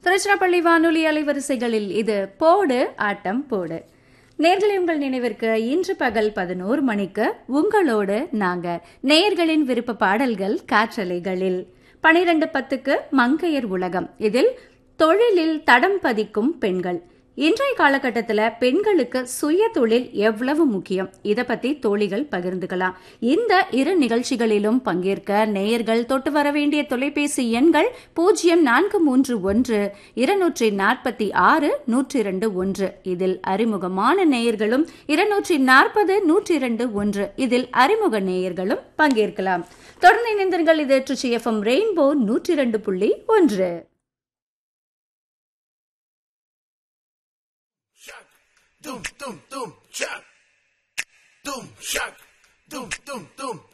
திருச்சிராப்பள்ளி வானொலி அலைவரிசைகளில் இது போடு ஆட்டம் போடு நேர்களை உங்கள் நினைவிற்கு இன்று பகல் பதினோரு மணிக்கு உங்களோடு நாங்க நேயர்களின் விருப்ப பாடல்கள் காற்றலைகளில் பனிரெண்டு பத்துக்கு மங்கையர் உலகம் இதில் தொழிலில் தடம் பதிக்கும் பெண்கள் இன்றைய காலகட்டத்தில் பெண்களுக்கு சுய தொழில் எவ்வளவு முக்கியம் இதை பத்தி தோழிகள் பகிர்ந்துக்கலாம் இந்த இரு நிகழ்ச்சிகளிலும் பங்கேற்க நேயர்கள் தொட்டு வர வேண்டிய தொலைபேசி எண்கள் பூஜ்ஜியம் நான்கு மூன்று ஒன்று இருநூற்றி நாற்பத்தி ஆறு நூற்றி இரண்டு ஒன்று இதில் அறிமுகமான நேயர்களும் இருநூற்றி நாற்பது நூற்றி இரண்டு ஒன்று இதில் அறிமுக நேயர்களும் பங்கேற்கலாம் தொடர்ந்து இணைந்தர்கள் இது ட்ரிச்சி எஃப்எம் ரெயின்போ நூற்றி இரண்டு புள்ளி ஒன்று Shock. Doom, doom, doom, shock. Doom, shock. Doom, doom, doom.